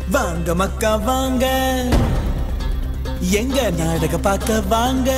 வாங்க மக்கா வாங்க எங்க நாடக பார்க்க வாங்க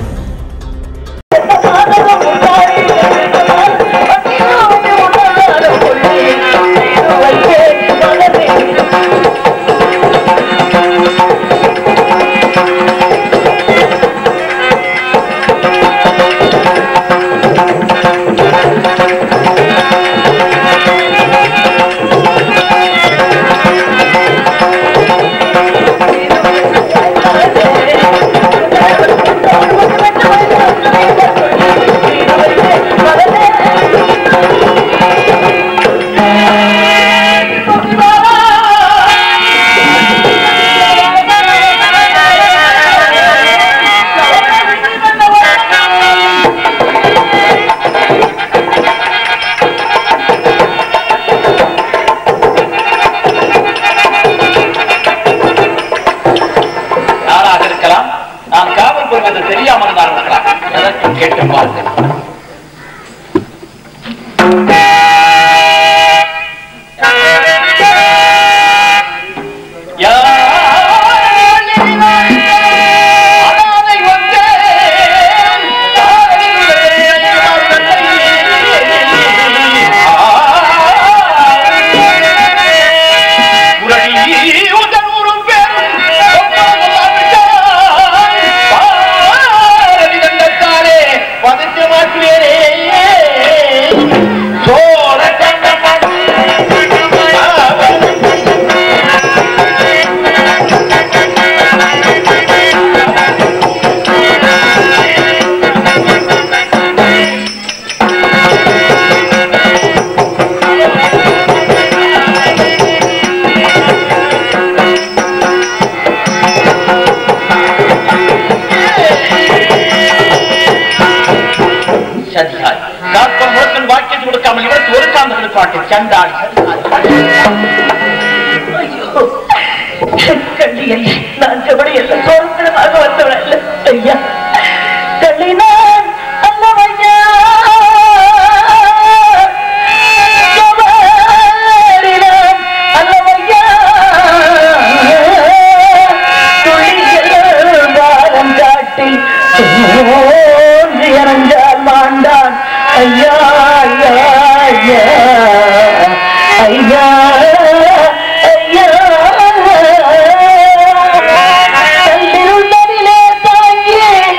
யாராக இருக்கலாம் நான் காவல் புரிவது தெரியாமல் தான் இருக்கலாம் எதற்கும் கேட்டு பாருங்கள் சோழ சதிகாரி காப்பம் முழக்கன் வாக்கியத்து கொடுக்காமல் இவருக்கு ஒரு காந்த கொடுப்பாட்டு சண்டாள் கள்ளியல்ல நான் செவடி எல்லாம் சோரத்திடமாக வந்தவன் அல்ல ஐயா கள்ளி நான் அல்லவையா செவடினான் அல்லவையா துளிகள் வாரம் காட்டி தோன்றி அணைஞ்சால் மாண்டான் ஐயா ஐயா ஐயா ஐயா ஐயா கல்லிருந்ததிலே தாங்கி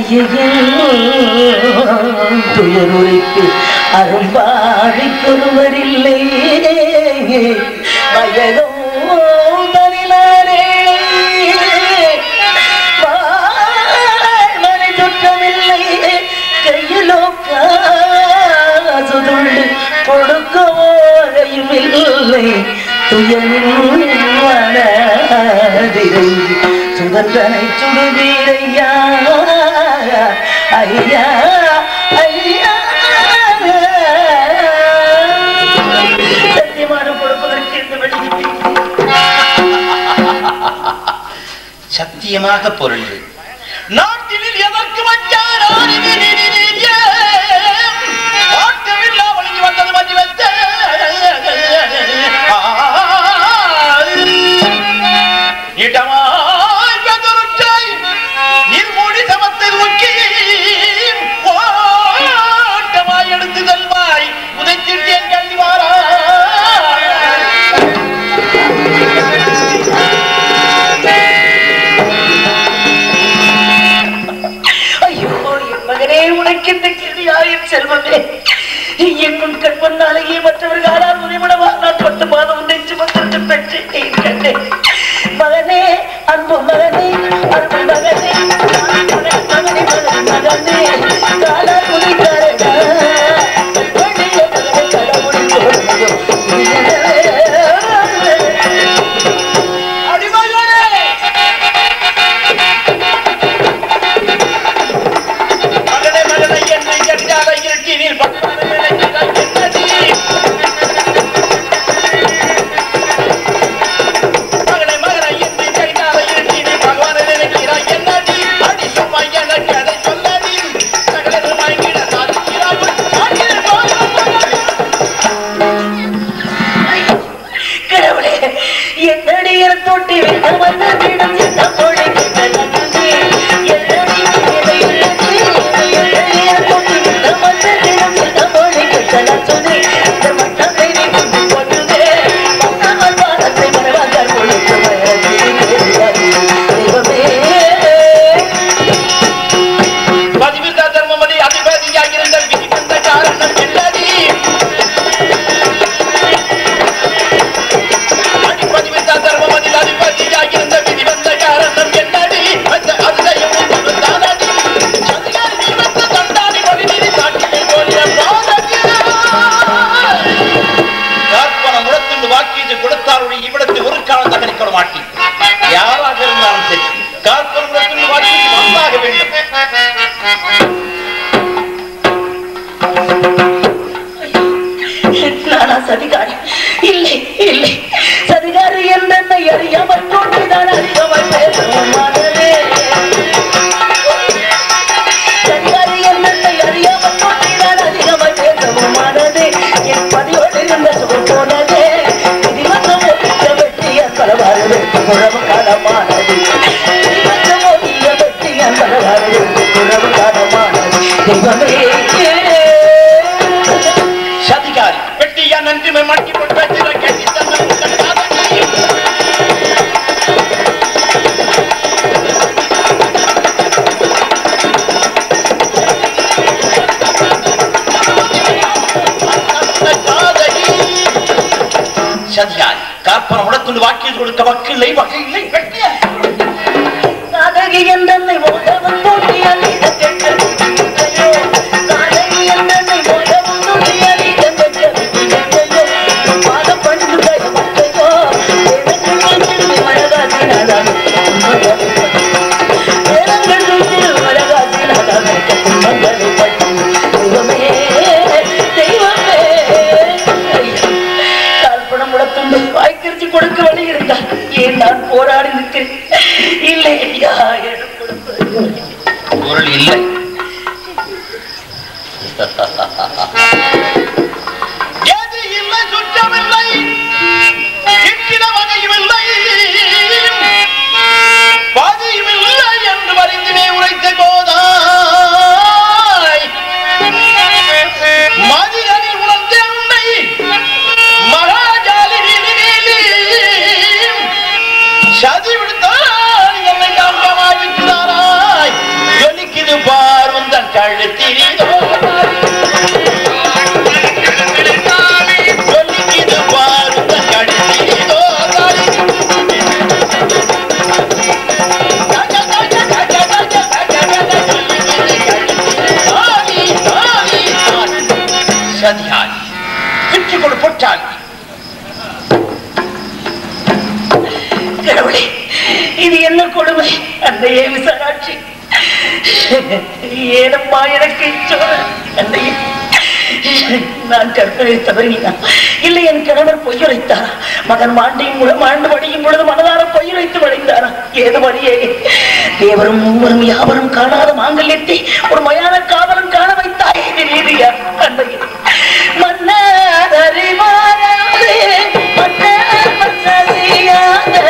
துயருரைக்கு அரும்பாவிக்கொருவரில்லை வயதோ தனிலாரே மனை சுற்றமில்லை கையிலோ காசுதுண்டு கொடுக்கவோ கையுமில்லை துயரில் மனதிரை சுதந்தனை சுடுவீரையா ஐயா ஐயா சத்தியமானம் கொடுப்பதற்கு இந்த வழி சத்தியமாக பொருள் நாட்டில் எதற்கு வச்சாரான் ஆட்டமில்லா ஒழுங்கி வந்தது மஞ்சி வச்ச இடமாய் வெதருற்றாய் நீர்மூடி சமத்தை நோக்கி ஓட்டமாய் எடுத்து செல்வாய் உதைச்சிட்டு என் கல்வி வாரா ஐயோ என் மகனே உனக்கு இந்த கேள்வியாயின் செல்வமே என் முன் கண் முன்னாலேயே மற்றவர்கள் ஆறால் உரிமணவா நான் பத்து மாதம் உன்னை சுமந்திருந்து பெற்றேன் கண்டேன் மகனே அன்பு மகனே அன்பு மகனே மகனே மகனே மகனே காலா குடிக்காரடா வழிய மகனே கடவுளி போடுங்க அடிமையோனே மகனே மகனை என்னை கண்டாத இருட்டினில் பகவானை நினைக்கிறாய் என்னடி மகனை மகனை என்னை கண்டாத இருட்டினில் பகவானை நினைக்கிறாய் என்னடி அடி சும்மா எனக்கு அதை சொல்லடி சகலது மயங்கிட சாதிக்கிறாய் சாதிக்கிற கடவுளே என்னடியர் தொட்டி விட்டு வந்த விடும் இந்த மொழி கிட்டலகுதி. என்னடி இதை இழந்து, என்னடியர் தொட்டி விட்டு வந்த விடும் இந்த மொழி கிட்டலகுதி. இந்த மன்னரை நீ கொண்டு கொண்டுதே. மன்னவர் வானத்தை மனவாக்கால் ஒழித்து மயக்கிடுகிறாய். தெய்வமே பதிவில்லா தர்மமதி அதிபதியாக இருந்த விதி வந்த காரணம் என்னடி அடிப்பதிவில்லா தர்மமதி அதிபதியாக இருந்த விதி வந்த காரணம் என்னடி அந்த அதிசயம் ஒன்று தானடி சதிகாரி நீ வந்த தண்டாடி வழிநீதி சாட்சியை போலிய பாதகி கற்பனை முடத்துண்டு வாக்கீட்டு கொடுத்தாருடைய இவ்விடத்தை ஒரு காலம் தகரிக்க மாட்டேன் யாராக இருந்தாலும் சரி கற்பனை முடத்துண்டு வாக்கீட்டு வந்தாக வேண்டும் நானா சதிகாரி இல்லை இல்லை சதிகாரி என்னை அறியாமல் கொண்டுதான் அதிகமாய் பேசும் மனதே சதிகாரி என்னை அறியாமல் கொண்டுதான் அதிகமாய் பேசும் மனதே என் பதியோடு இருந்த சுகம் போனதே விதிமன்றம் ஒதுக்க வெட்டிய பலவாறு வெட்டி குழவு காலமானது விதிமன்றம் ஒதுக்க வெட்டிய பலவாறு வெட்டி குழவு காலமானது தெய்வமே சதிகாரி வெட்டியா நன்றி மட்டி கொண்டு வச்சிட கட்டி தந்த உங்கள் காதலி. அந்த காதலி. சதிகாரி கற்பனை உடத்துண்டு வாக்கில் கொடுக்க வக்கில்லை வகையில்லை வெட்டியா காதகி என்னை மோதவன் தோன்றியால் இதன் கேட்கவில்லையோ காதகி என்னை மோதவன் தோன்றியால் இதன் கேட்கவில்லையோ பாதம் பணிந்து பயமற்றையோ எனக்கு நெஞ்சில் மழகாசினாதான் வேதங்கள் நெஞ்சில் மழகாசினாதான் துன்பங்களை பற்றி தெய்வமே தெய்வமே கால்பணம் முடத்துண்டு வாய்க்கிரிச்சு கொடுக்க வழி இருந்தால் ஏன் நான் போராடி நிற்கிறேன் இல்லை ஐயா எனக்கு கொடுப்பது பொருள் இல்லை எது இல்லை சுற்றமில்லை கிட்டின வகையும் இல்லை பதியும் இல்லை என்று வரிந்தினே உரைத்த கோதாய் மதிகளில் உணர்ந்த உன்னை மகாஜாலி நீலி நீலி சதி விடுத்தாய் என்னை காந்தமாய் விட்டுதாராய் ஜொலிக்குது பா இது என்ன கொடுமை அன்னையே விசாராட்சி ஏனம்மா எனக்கு சோழ அன்னையே நான் கற்பனை தவறினா இல்லை என் கணவர் பொய்யுரைத்தாரா மகன் மாண்டியும் முழு மாண்டு வடியும் பொழுது மனதார பொய்யுரைத்து வழிந்தாரா ஏது வழியே தேவரும் மூவரும் யாவரும் காணாத மாங்கல்யத்தை ஒரு மயான காவலும் காண வைத்தாய் இது நீதியா அன்னையே மன்னர் அறிவாரே மன்னர் மன்னறியாத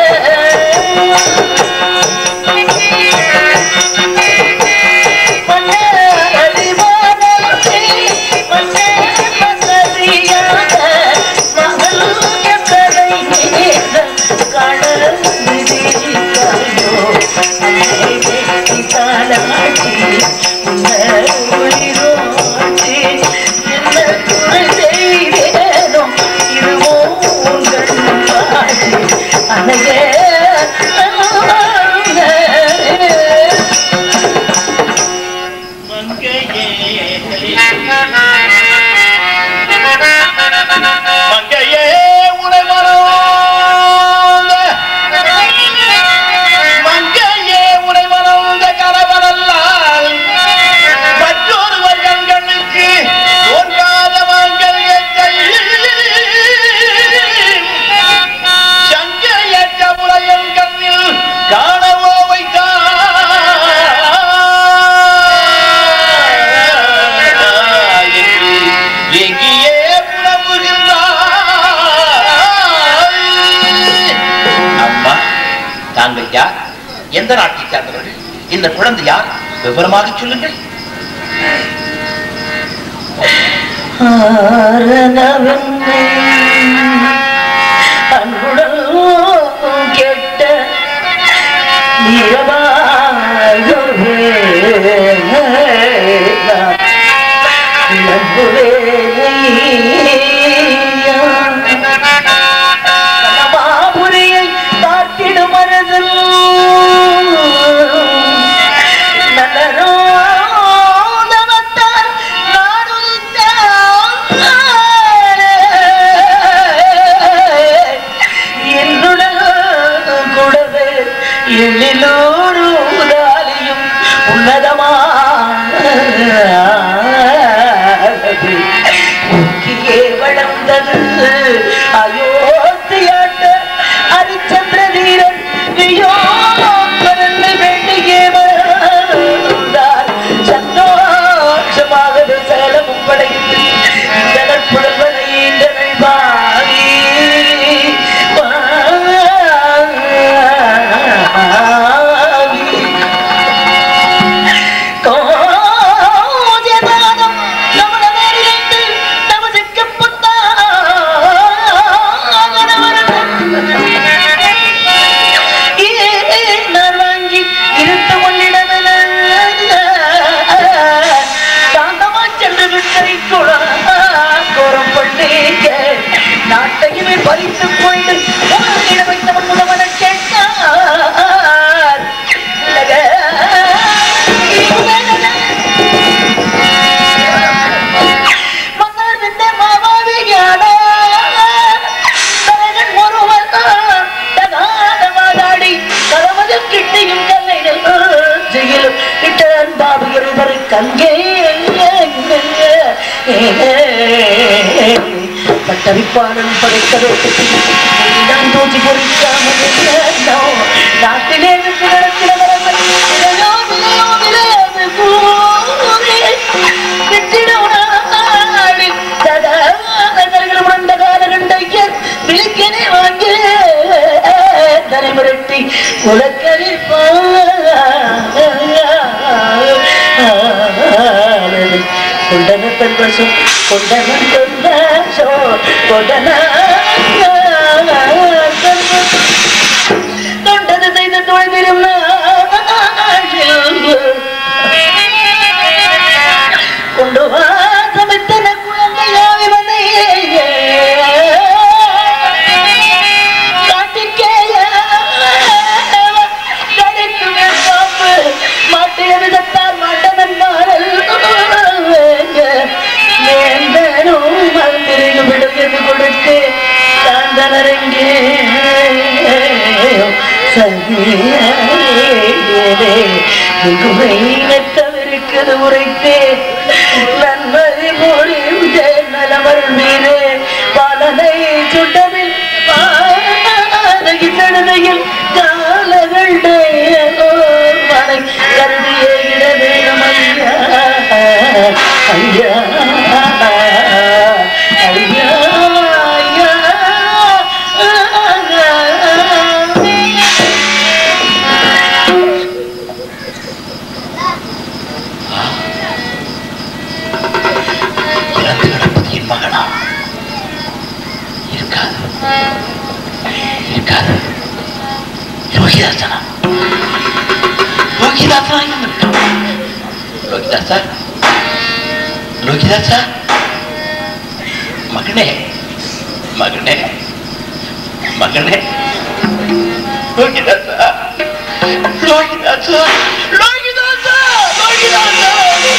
அழகே மங்கையே உனை மறந்த மங்கையே உனை மறந்த கணவனல்லால் மற்றொருவர் கண்களுக்கு தோன்றாத மங்கல்யத்தை சங்கையற்ற முறையன் கண்ணில் காணவோ வைத்தாய் என்று எங்கியே புலம்புகின்றாய் அம்மா தாங்கள் யார் எந்த நாட்டை சார்ந்தவர்கள் இந்த குழந்தை யார் விவரமாக சொல்லுங்கள் ஆரணவென்னை அன்புடன் கேட்ட நீரமாகவே நான் விளம்புவேனையா. கனமாபுரியை காத்திடும் மனதில் நல்லரோ நமத்தால் நாடுவித்தாரே. என்னுடன் கூடவே எண்ணிலோடு உதாலியும் உன்னதமானது முக்கியே வளர்ந்தது அயோத்தியாட்ட ஹரிச்சந்திர தீரன் வியோ பரந்து வேண்டியே வந்தார் சந்தோஷமாக சேலமும் படைத்து இதழ் புலவனை இதழ் வாங்கி வாங்கி கோஜபாதம் கமலமேலிருந்து நான் வாங்கி இருத்த கொள்ளிடமென சாந்தமா சென்று விட்டை கோரம் பண்ணீங்க நாட்டையுமே பறித்துக் கொண்டு உங்களிடம் வைத்தவன் முதவன கேட்டார் மன்னர் விட்ட மாமாவியான தலைவன் ஒருவன் தகாதமாதாடி கதவது கிட்டியும் கல்லை செய்யலும் இட்டான் பாபு இருவர் கங்கே பட்டரிப்பாளன் படைக்கவே நான் தூச்சி பொறிக்காமல் நாட்டிலே விட்டு நடக்கிறவர்கள் விலையோ விலையோ விலையாது கூறி விட்டிடோனாடி சதாதர்கள் மண்ட காலகண்டையர் விழிக்கனே வாங்கி தரை மிரட்டி உலக்கரிப்பாளரை கொண்டன தந்தசம் கொண்டன தந்தசோ கொண்டன தொண்டது செய்த தொழிலும் கொண்டு வா சமைத்தன குழந்தையாவிவனை காட்டிக்கேய கடித்துமே பாம்பு மாட்டிய விதத்தால் மாட்டவன் மாறல் வேந்தனும் மந்திரிக்கு விடுதலை கொடுத்து சாந்தனரங்கே தவிர்க்கிறது உரைத்தே நன்மதி முடிந்த நலவர் மீது பாலனை சுட்டதில் பாதகி தடுதையில் காலகளுடைய மனை கருதிய இடவேணும் ஐயா ஐயா ஐயா ஐயா இறந்து கிடப்பது என் மகனா இருக்காது இருக்காது யோகிதாசனா யோகிதாசனா என்ன இருக்கான் யோகிதாசா யோகிதாசா மகனே மகனே மகனே யோகிதாசா யோகிதாசா யோகிதாசா யோகிதாசா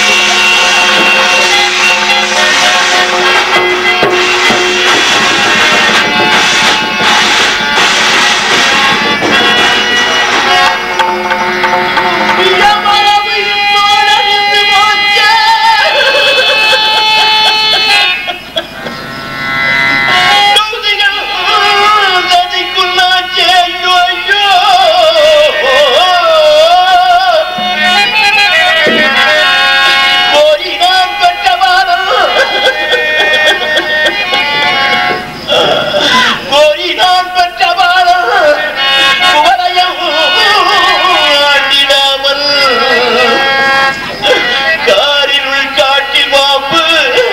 காரினுள் காட்டில் பாம்பு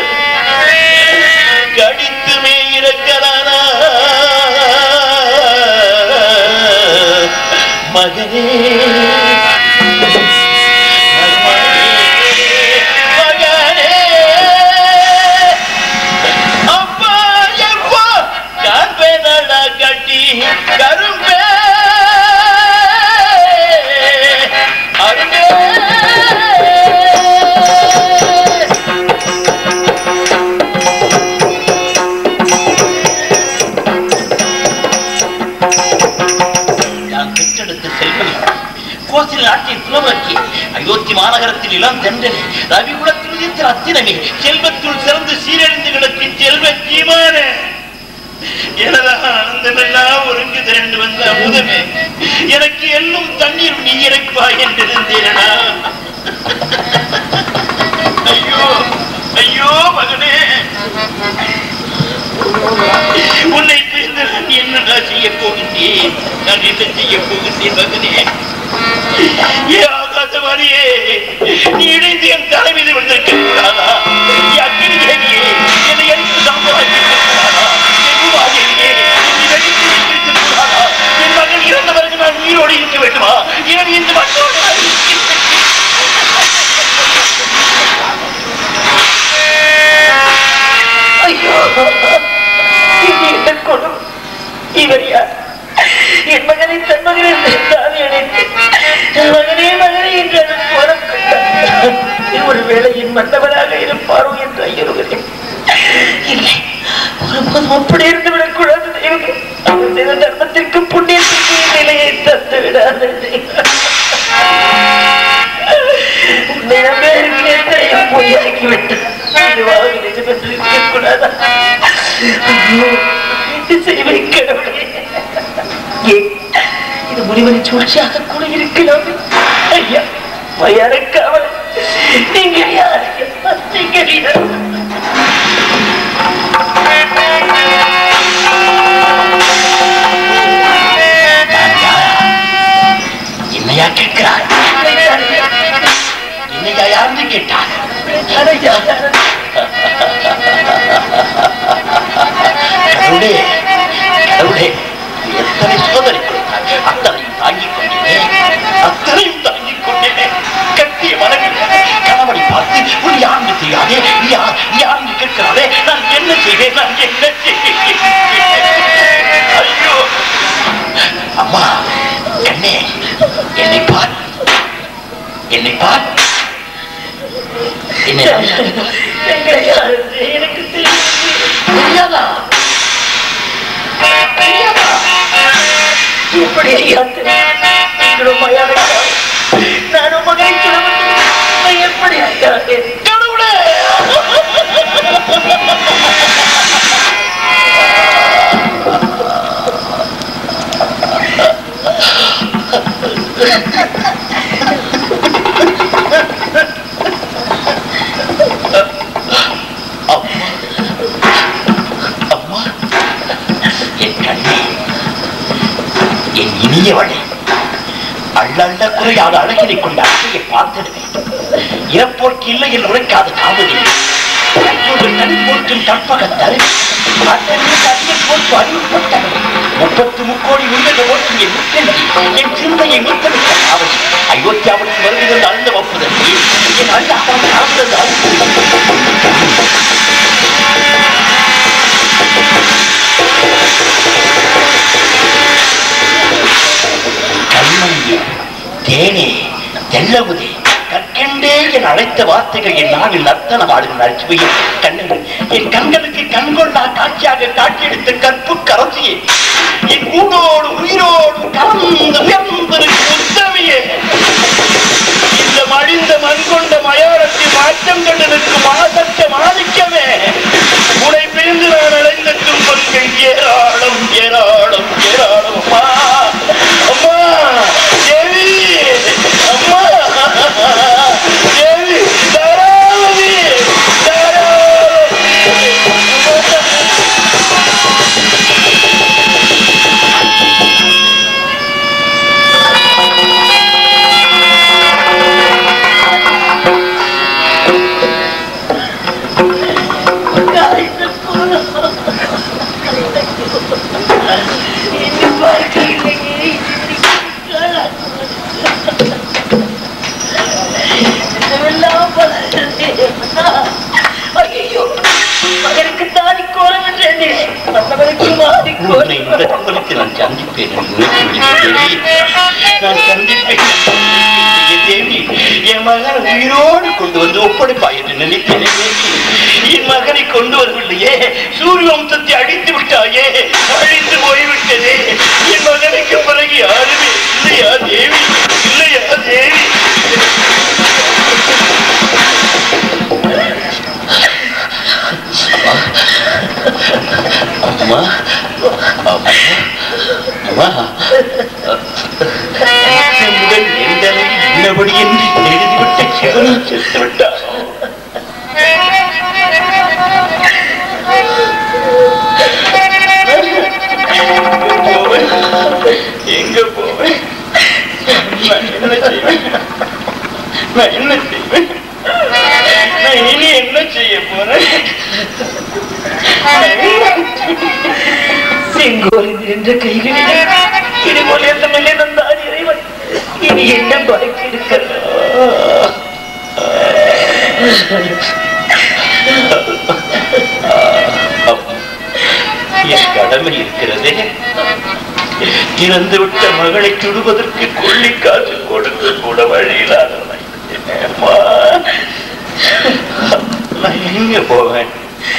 கடித்துமே இருக்கிறானா மகனே மகனே அப்பா எப்பா காண்பேனடா கட்டி கரும்பே அரும்பே நான் பெற்றெடுத்த செல்வம் கோசில் நாட்டின் புலவர்க்கி அயோத்தி மாநகரத்தில் இளம் தென்றனே ரவிகுலத்தில் உதித்த ரத்தினமே செல்வத்துள் சிறந்து சீரழிந்து கிடக்கும் செல்வ சீமானே எனது ஆனந்தமெல்லாம் ஒருங்கு திரண்டு வந்த அமுதமே எனக்கு எல்லும் தண்ணீர் நீ இறைப்பா என்றிருந்தேனா ஐயோ ஐயோ மகனே உன்னை பிரிந்து நான் என்னடா செய்ய போகின்றேன் நான் என்ன செய்ய போகின்றேன் மகனே ஏ ஆகாசவாணியே நீ இணைந்து என் தலை மீது விழுந்திருக்க கூடாதா ஏ அக்கினி தேவியே என்னை எரித்து சாம்பலாக்கி கூடாதா என் உபாதையே என்னை வெடித்து வைத்திருக்க கூடாதா என் மகன் இறந்த பிறகு நான் உயிரோடு இருக்க வேண்டுமா ஏன் இந்த மக்களோடு நான் இருக்கின்றேன்? ஐயோ இது என்ன கொடும் இவர் யார் என் மகனை தன் மகனை தாவி அணைத்து என் மகனே மகனே என்று அதன் போலம் கண்டார் இது ஒருவேளை என் மன்னவனாக இருப்பாரோ என்று ஐயருகிறேன் இல்லை ஒருபோதும் அப்படி இருந்து விடக்கூடாது தெய்வமே அவர் செய்த தர்மத்திற்கு புண்ணியத்திற்கு என் நிலையை தந்து விடாது உன்னை நம்பி இருக்கிற எத்தனையும் பொய்யாக்கி விட்டது இதுவாக நிஜம் என்று இருக்கக்கூடாதா ஐயோ, இது செய்வை கடவுளே ஏன் இது முனிவனை சூழ்ச்சியாக கூட இருக்கலாம் ஐயா மயான காவல் நீங்கள் யார் ஐயா? நீங்கள் யார் என்னையா கேட்கிறார் என்னையா யாருன்னு கேட்டார் அடையா கடவுளே கடவுளே நீ எத்தனை சோதனை கொடுத்தாய் அத்தனையும் தாங்கிக் கொண்டேனே அத்தனையும் தாங்கிக் கொண்டேனே கட்டிய மனதில் கணவனை பார்த்து உன் யாருன்னு தெரியாதே நீ யார் நீ யாருன்னு கேட்கிறாதே நான் என்ன செய்வேன் நான் என்ன செய்வேன் ஐயோ அம்மா கண்ணே என்னை பார் என்னை பார் என்னை நன்றாக பார். நீங்கள் யார் என்று எனக்கு தெரியும் தெரியாதா தெரியாதா எப்படி ஐயா தெரியும்? நீங்களும் மயான நானும் மகனை சுடப்பட்டு எப்படி ஐயா தெரியும்? கடவுளே அம்மா அம்மா என் கண்ணே என் இனியவளே அள்ளள்ள குறையாத அழகினை கொண்ட அழகையை பார்த்திடுவேன் இறப்போர்க்கு இல்லை என்று உரைக்காத காவலி ஒரு தனி போற்றும் கற்பக தரு முப்பத்து முக்கோடி உண்மையை ஓட்டும் என் முத்தந்தி என் சிந்தையை முத்தமிட்ட காவலி அயோத்தியாவுக்கு வருகிறது அழுந்த ஒப்புதல் என் அல்லாமல் காவலது கண்மணியே தேனே தெல்லவுதே கற்கண்டே என் அழைத்த வார்த்தைகள் என் நாவில் நர்த்தனம் ஆடுகிற அச்சுவையில் கண்ணுங்கள் என் கண்களுக்கு கண்கொள்ளா காட்சியாக காட்சியெடுத்த கற்பு கரசியே என் கூடோடு உயிரோடு கலந்து உயர்ந்திருக்கும் உத்தமியே இந்த மடிந்த மண் கொண்ட மயாரத்தில் மாற்றம் கண்டு நிற்கும் மாசற்ற மாணிக்கமே உடை பிரிந்து நான் அடைந்த துன்பங்கள் ஏராளம் ஏராளம் ஏராளம் அம்மா அம்மா தேவி அம்மா தேவி தாராவதி தாராவதி இன்னும் வாழ்க்கையிலேயே இதுவெல்லாம் பலனே. ஐயையோ, மகனுக்கு தாடி கோலம் என்றேனே. மற்றவனுக்கு மாடி உன்னை கோலம். இந்த கும்பலுக்கு நான் சந்திப்பேன் என்று நினைக்கவில்லை தேவி. நான் சந்திப்பேன் என்று தேவி என் மகன் உயிரோடு கொண்டு வந்து ஒப்படைப்பாய் என்று நினைத்தேன் தேவி என் மகனை கொண்டு வரவில்லையே சூரிய வம்சத்தை அழித்து விட்டாயே அழித்து போய்விட்டதே என் மகனுக்கு பிறகு யாருமே இல்லையா தேவி இல்லையா தேவி அம்மா அம்மா அம்மா முதல் எந்தளவு இன்னபடி என்று எழுதிவிட்ட சிவனும் செத்து விட்டார் போவேன் எங்க போவேன் நான் என்ன செய்வேன் நான் என்ன செய்வேன் நான் இனி என்ன செய்ய போறேன் செங்கோல் என்ற கைகளில் இதுபோல் எந்த மேலே தந்தார் இறைவன் இனி என்ன பாக்கி இருக்கிறது என் கடமை இருக்கிறதே இறந்து விட்ட மகளை சுடுவதற்கு கொள்ளி காசு கொடுக்க கூட வழியில்லாத அம்மா, நான் எங்க போவேன்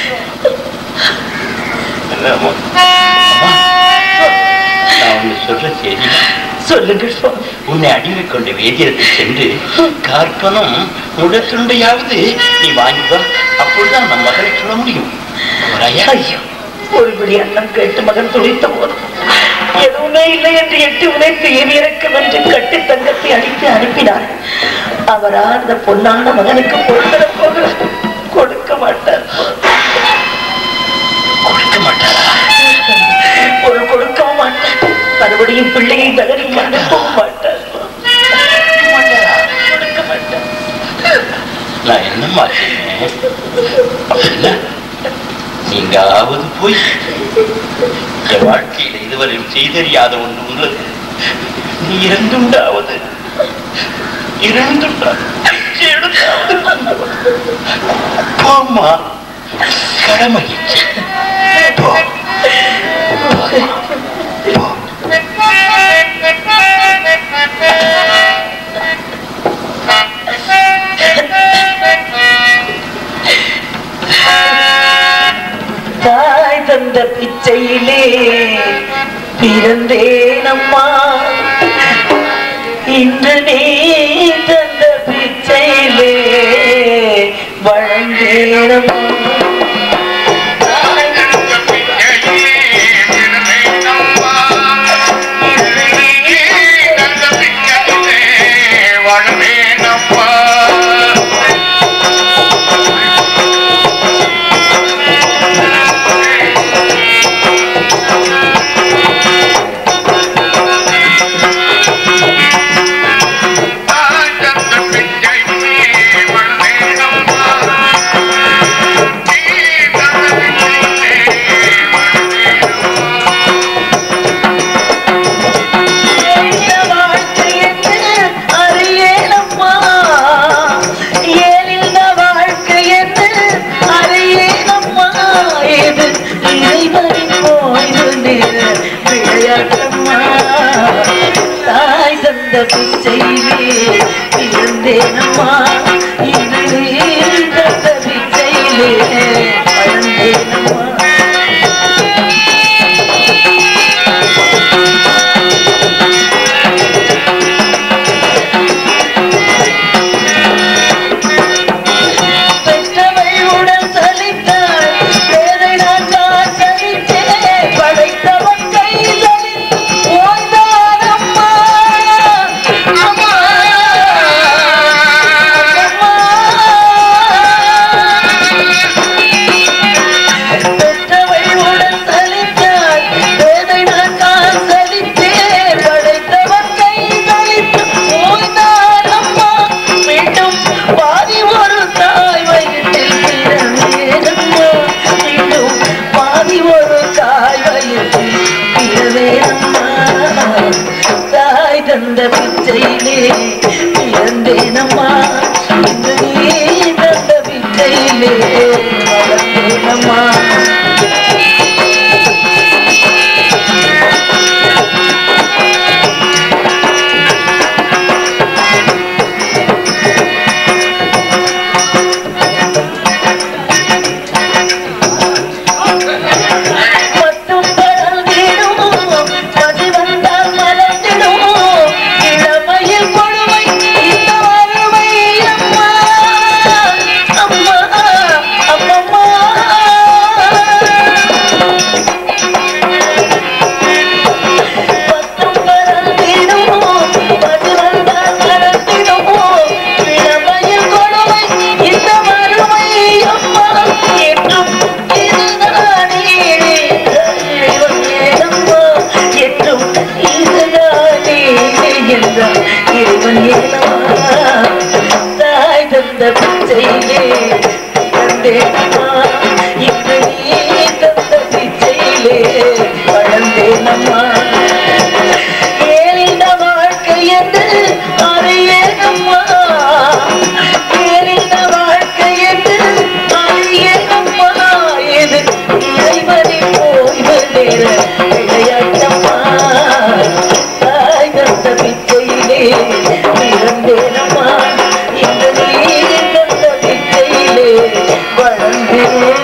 என்னம்மா? அம்மா, நான் ஒண்ணு சொல்ற சரி சொல்லுங்கள் சுவாமி உன்னை அடிமை கொண்ட வேதியத்தில் சென்று கார்பனும் முடத்துண்டையாவது நீ வாங்கி வா அப்பொழுதுதான் நம் மகளை சொல்ல முடியும் போறாயா? ஐயோ ஒருபடி அன்னம் கேட்டு மகன் துடித்த போது எதுவுமே இல்லை என்று எட்டு உழைத்து ஏவியறக்கம் என்று கட்டு தங்கத்தை அடித்து அனுப்பினார் அவரா அந்த பொன்னான மகனுக்கு பொருந்தர போகிறார் கொடுக்க மாட்டார் கொடுக்க மாட்டாரா பொருள் கொடுக்கவும் மாட்டார் மறுபடியும் பிள்ளையை தகரிக்க அனுப்பவும் மாட்டார் கொடுக்க மாட்டார் நான் என்னம்மா செய்வேன் அப்படின்னா நீங்காவது போய் என் வாழ்க்கையில இதுவரையும் செய்தறியாத ஒன்று உள்ளது நீ இறந்துண்டாவது இறந்துண்டாவது எடுத்தாவது போம்மா கடமை போ போ தாய் தந்த பிச்சையிலே பிறந்தேன் அம்மா இன்று நீ தந்த பிச்சையிலே வழங்கேனமா இந்த வாழ்க்கை என்று அறியேனம்மா ஏனிந்த வாழ்க்கை என்று அறியேனம்மா இது இறைவனின் கோயில் விளையாட்டம்மா தாய் தந்த பிச்சையிலே இருந்தேனம்மா இது நீ தந்த பிச்சையிலே வளர்ந்தேனம்மா பெற்றவள் உடல் சலித்தாள் வேதை நான் தான் சலித்தேன் படைத்தவன் கையில் ஓய்ந்தான் அம்மா அம்மா பெற்றவள் உடல் சலித்தாள் வேதை நான் தான் சலித்தேன் படைத்தவன் கை சலித்து ஓய்ந்தான் அம்மா மீண்டும் பாதி ஒரு தாய் வயிற்றில் பிறந்தேனம்மா மீண்டும் பாதி ஒரு தாய் வயிற்றில் பிறந்தேனம்மா தாய் தந்த பிச்சையிலே பிறந்தேனம்மா இன்று நீ தந்த பிச்சையிலே வளர்ந்தேனம்மா மட்டும் பறந்திடும் மதி வந்தால் மலர்ந்திடும் இளமையில் கொடுமை இந்த வறுமை அம்மா அம்மா அம்மம்மா மட்டும் பறந்திடும் மதி வந்தால் மலர்ந்திடும் இளமையில் கொடுமை இந்த வறுமை அம்மா என்றும் இதுதானே இறைவன் ஏனம்மா என்றும் இதுதானே என்றார் இறைவன் ஏனம்மா தாய் தந்த பிச்சையிலே பிறந்தேனம்மா இன்று நீ தந்த பிச்சையிலே வளர்ந்தேனம்மா ஏன் இந்த வாழ்க்கை என்று அறியேனம்மா ஏன் இந்த வாழ்க்கை என்று அறியேனம்மா இது இறைவனின் ஓய்வு நேர விளையாட்டம்மா தாய் தந்த பிச்சையிலே பிறந்தேனம்மா இந்த நீர் தந்த பிச்சையிலே வளர்ந்தேன்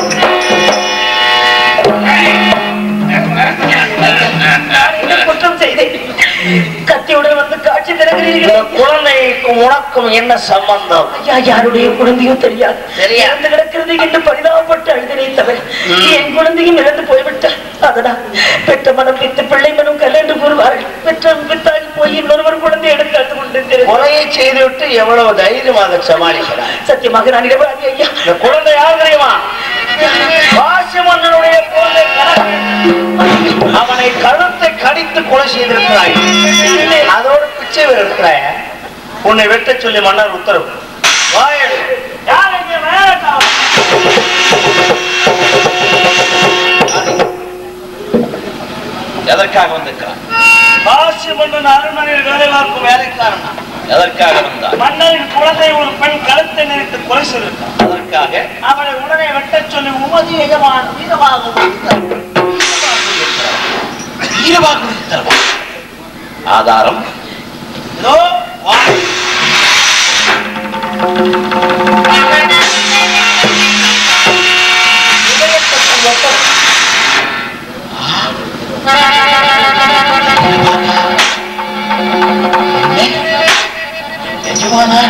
நான் என்ன குற்றம் செய்தேன் கத்தியுடன் வந்து காட்சி தருகிறீர்கள் குழந்தைக்கும் உனக்கும் என்ன சம்பந்தம் ஐயா யாருடைய குழந்தையும் தெரியாது தெரியாது. இறந்து கிடக்கிறது என்று பரிதாபப்பட்டு அழுதினே தவிர என் குழந்தையும் இறந்து போய்விட்டார் அதனால் பெற்ற மனம் பித்து பிள்ளை மனம் கல் என்று கூறுவார்கள் பெற்ற பித்தாகி போய் இன்னொருவர் குழந்தை எடுத்து அழுது கொண்டிருக்கிறேன் கொலையை செய்துவிட்டு எவ்வளவு தைரியமாக சமாளிக்கிறார் சத்தியமாக நான் இடவாதி ஐயா இந்த குழந்தை யார் தெரியுமா பாசமன்னனுடைய குழந்தை கணக்கு அவனை கழுத்தை கடித்து கொலை செய்திருக்கிறாய் அதோடு பிச்சை வேறு இருக்கிறாய் உன்னை வெட்டச் சொல்லி மன்னர் உத்தரவு வாயடு யார் இங்கே வேலைக்காரன்? எதற்காக வந்திருக்கிறான் காசி மன்னன் அரண்மனையில் வேலை பார்க்கும் வேலைக்காரன் எதற்காக வந்தான் மன்னரின் குழந்தை ஒரு பெண் கழுத்தை நினைத்து கொலை செய்திருக்கான் அதற்காக அவளை உடனே வெட்டச் சொல்லி உமது எஜமான வீரமாக ஈரமாக இருக்கிறவா ஆதாரம் இதோ வா. இதயத்துக்கு ஒப்பம். என்ன? பகவானா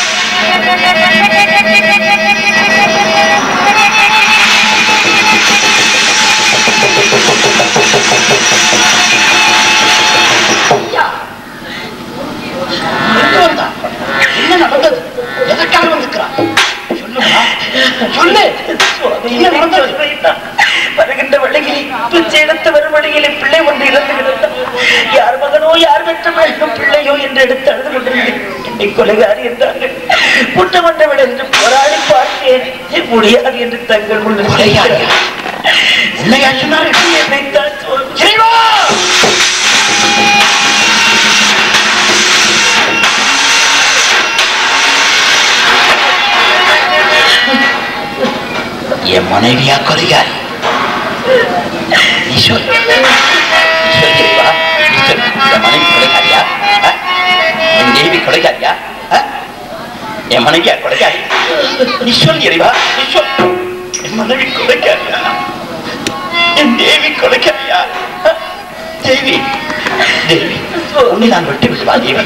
எங்க வந்தான்? என்ன நடந்தது எதற்காக வந்திருக்கிறான் சொல்லுமா சொல்லு என்ன நடந்தது வருகின்ற வழியில் பிச்சை எடுத்து வரும் வழியில் பிள்ளை ஒன்று இறந்து கிடந்தது யார் மகனோ யார் பெற்ற மகனோ பிள்ளையோ என்று எடுத்து அழுது கொண்டிருந்தேன் என்னை கொலைகாரி என்றார்கள் குற்றமன்றவிட என்று போராடி பார்த்தேன் முடியாது என்று தங்கள் கொலைகாரியா? உண்மையா சொன்னார்கள்? என்னைத்தான் சொல் இறைவா! என் மனைவியா கொலைகாரி நீ சொல் நீ சொல் இறைவா நீ சொல் என் மனைவி கொலைகாரியா ஆ? என் தேவி கொலைகாரியா ஆ? என் மனைவியா கொலைகாரி நீ சொல் இறைவா நீ சொல் என் மனைவி கொலைகாரியா என் தேவி கொலைக்காரியா தேவி தேவி உன்னை நான் விட்டு விடுவா தேவி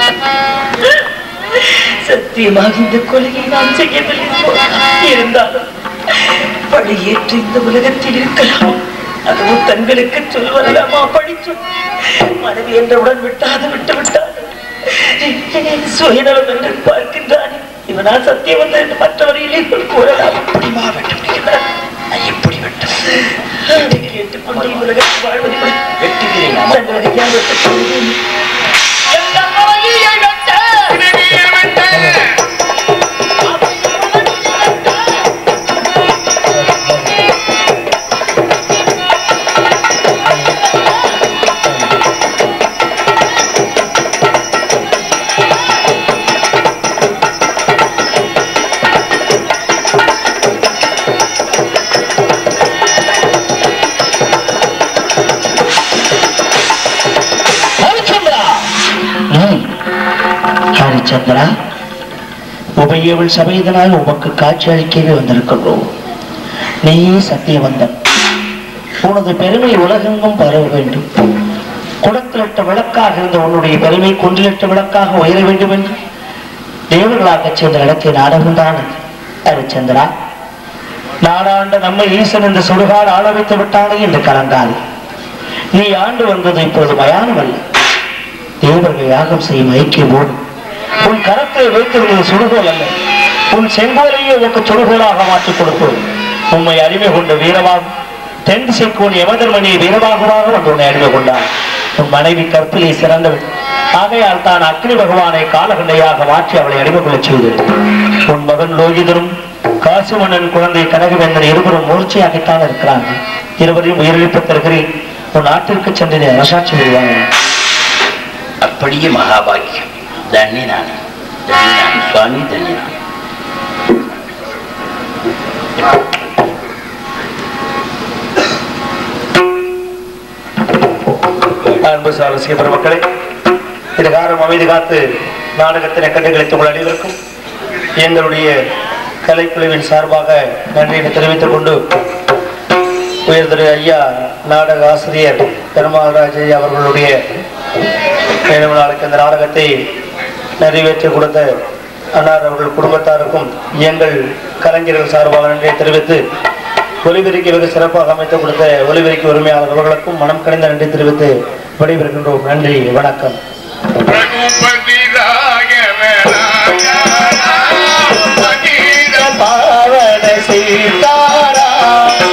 சத்தியமாக இந்த கொலையை நான் செய்யவில்லை சுவாமி. இருந்தாலும் பழியேற்று இந்த உலகத்தில் இருக்கலாம் அதுவும் தங்களுக்கு சொல்வல்லாமா படிச்சு மனைவி என்றவுடன் விட்டாது விட்டு விட்டார் சுயநலம் என்று பார்க்கின்றானே இவனா சத்தியம் வந்து என்று மற்றவரையிலே கூறலாம் எப்படிமா வெட்ட முடியும் நான் எப்படி வெட்டுவேன் கேட்டுக்கொண்டு உலகத்தில் வாழ்வதை வெட்டுகிறேன் அம்மா. தங்களை ஐயா விட்டுக் கொள்கிறேன். ஹரிச்சந்திரா ஹரிச்சந்திரா உபயவள் சபைதனால் உமக்கு காட்சி அளிக்கவே வந்திருக்கின்றோம் நீயே சத்தியவந்தன் உனது பெருமை உலகெங்கும் பரவ வேண்டும் குடத்திலிட்ட விளக்காக இருந்த உன்னுடைய பெருமை குன்றிலிட்ட விளக்காக உயர வேண்டும் என்று தேவர்களாகச் சேர்ந்த இடத்தை நாடகம்தான் ஹரிச்சந்திரா நாடாண்ட நம்ம ஈசன் இந்த சுடுகாடு ஆள வைத்து விட்டானே என்று கலங்காது நீ ஆண்டு வந்தது இப்பொழுது மயானம் அல்ல தேவர்கள் யாகம் செய்யும் ஐக்கியமோடு உன் கரத்தை வைத்திருந்தது சுடுகோல் அல்ல உன் செங்கோலையே உனக்கு சுடுகோலாக மாற்றிக் கொடுப்போம் உண்மை அடிமை கொண்ட வீரவாகும் தென் திசைக்கோன் யமதர்மனியை வீரவாகமாக வந்து உன்னை அடிமை கொண்டார் உன் மனைவி கற்பிலே சிறந்தவள் ஆகையால் தான் அக்னி பகவானை காலகண்டையாக மாற்றி அவளை அடிமை கொள்ளச் செய்தது உன் மகன் லோகிதரும் காசுமன்னன் குழந்தை கனகவேந்தன் இருவரும் மூர்ச்சையாகத்தான் இருக்கிறார்கள் இருவரையும் உயிரிழப்பு தருகிறேன் உன் நாட்டிற்கு சென்று நீ அரசாட்சி விடுவாங்க அப்படியே மகாபாகியம் தண்ணி நானே தண்ணி நானே சுவாமி தண்ணி நானே அன்பு சாரசிய பெருமக்களே இது காரம் அமைதி காத்து நாடகத்தினை கண்டுகளித்த உங்கள் அனைவருக்கும் எங்களுடைய கலைக்குழுவின் சார்பாக நன்றியை தெரிவித்துக் கொண்டு உயர் திரு ஐயா நாடக ஆசிரியர் பெருமாள்ராஜ் ஐயா அவர்களுடைய நினைவு நாளுக்கு இந்த நாடகத்தை நிறைவேற்றி கொடுத்த அன்னார் அவர்கள் குடும்பத்தாருக்கும் எங்கள் கலைஞர்கள் சார்பாக நன்றியை தெரிவித்து ஒலிபெருக்கி வெகு சிறப்பாக அமைத்து கொடுத்த ஒலிபெருக்கி உரிமையாளர் அவர்களுக்கும் மனம் கணிந்த நன்றி தெரிவித்து விடைபெறுகின்றோம் நன்றி வணக்கம் ரகுபதி ராகவராஜா பாவன சீதாரா